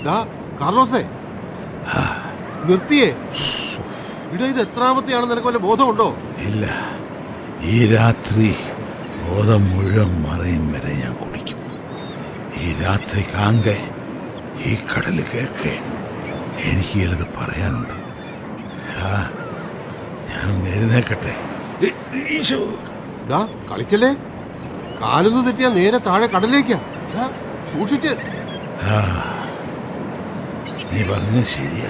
ഡാ കാർലോസേ നിർത്തിയേ ഇടാ ഇത് എത്രാമത്തെയാണ് നിനക്ക് വല്ല ബോധമുണ്ടോ ഇല്ല ഈ രാത്രി ബോധം മുഴുവൻ മറയും വരെ ഞാൻ കുടിക്കും ഈ രാത്രി കാങ്കെ ഈ കടൽ കേക്കെ എനിക്ക് ചിലത് പറയാനുണ്ട് ആ, ഞാനൊന്ന് എഴുന്നേക്കട്ടെ ഈ- ഈശോ ഡാ കളിക്കല്ലേ കാലൊന്ന് തെറ്റിയാ നേരെ താഴെ കടലേക്കാ ഡാ സൂക്ഷിച്ച് ആ നീ പറഞ്ഞ ശരിയാ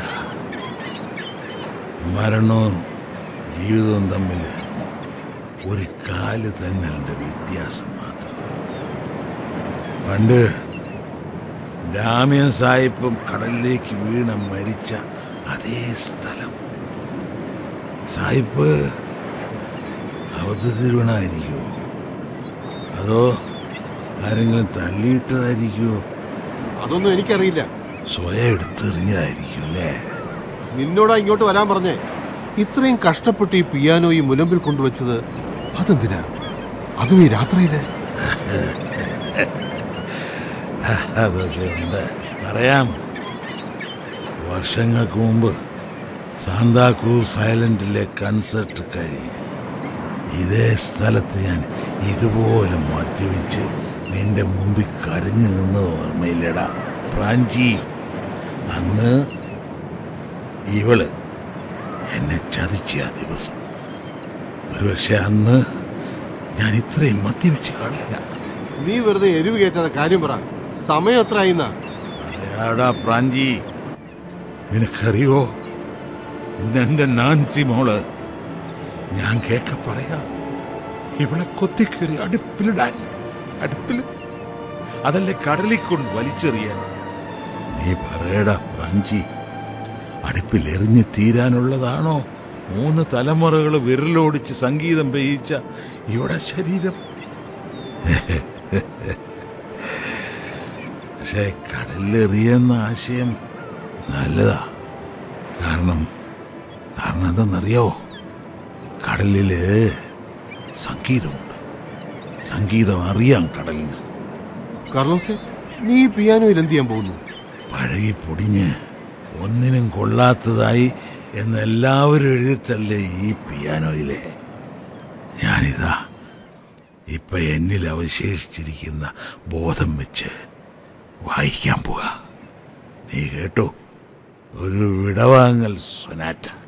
മരണവും ജീവിതവും തമ്മിൽ ഒരു കാല് തന്നെയുണ്ട് വ്യത്യാസം മാത്രം പണ്ട് ഡാമിയൻ സാഹിബും കടലിലേക്ക് വീണ മരിച്ച അതേ സ്ഥലം സാഹിബ് അബദ്ധത്തിൽ വീണായിരിക്കുമോ അതോ ആരെങ്കിലും തള്ളിയിട്ടതായിരിക്കുമോ അതൊന്നും എനിക്കറിയില്ല സ്വയം എടുത്തെറിഞ്ഞതായിരിക്കും അല്ലേ നിന്നോടാ ഇങ്ങോട്ട് വരാൻ പറഞ്ഞേ ഇത്രയും കഷ്ടപ്പെട്ട് ഈ പിയാനോ ഈ മുനമ്പിൽ കൊണ്ടുവച്ചത് അതെന്തിനാ അതും ഈ രാത്രിയില് അതൊക്കെ ഉണ്ട് പറയാം വർഷങ്ങൾക്ക് മുമ്പ് സാന്താക്രൂസ് ഐലൻഡിലെ കൺസേർട്ട് കഴിഞ്ഞ് ഇതേ സ്ഥലത്ത് ഞാൻ ഇതുപോലെ മദ്യപിച്ച് നിന്റെ മുമ്പിൽ കരഞ്ഞു നിന്നത് ഓർമ്മയില്ലടാ പ്രാഞ്ചി അന്ന് ഇവള് എന്നെ ചതിച്ച ആ ദിവസം ഒരുപക്ഷെ അന്ന് ഞാൻ ഇത്രയും മദ്യപിച്ച് കാണില്ല നീ വെറുതെ എരിവ് കയറ്റാതെ കാര്യം പറ സമയം എത്ര ആയിന്നാ പറയാടാ പ്രാഞ്ചി നിനക്കറിയോ ഇന്ന് എന്റെ നാൻസി മോള് ഞാൻ കേക്ക പറയാ ഇവളെ കൊത്തിക്കേറി അടുപ്പിലിടാൻ അടുപ്പിൽ അതല്ലേ കടലിൽ കൊണ്ട് വലിച്ചെറിയാൻ നീ പറയടാ പ്രാഞ്ചി അടുപ്പിൽ എറിഞ്ഞ് തീരാനുള്ളതാണോ മൂന്ന് തലമുറകൾ വിരലോടിച്ച് സംഗീതം പെയ്യിച്ച ഇവിടെ ശരീരം പക്ഷേ കടലിലെറിയെന്ന ആശയം നല്ലതാ കാരണം കാരണം എന്തെന്നറിയോ കടലില് സംഗീതമുണ്ട് സംഗീതം അറിയാം കടലിന് കാർലോസെ നീ ഈ പിയാനോയിൽ എന്ത് ചെയ്യാൻ പോകുന്നു പഴകി പൊടിഞ്ഞ് ഒന്നിനും കൊള്ളാത്തതായി എന്ന് എല്ലാവരും എഴുതിയിട്ടല്ലേ ഈ പിയാനോയിലെ ഞാനിതാ ഇപ്പൊ എന്നിൽ അവശേഷിച്ചിരിക്കുന്ന ബോധം വെച്ച് വായിക്കാൻ പോവാ നീ കേട്ടോ ഒരു വിടവാങ്ങൽ സൊനാറ്റ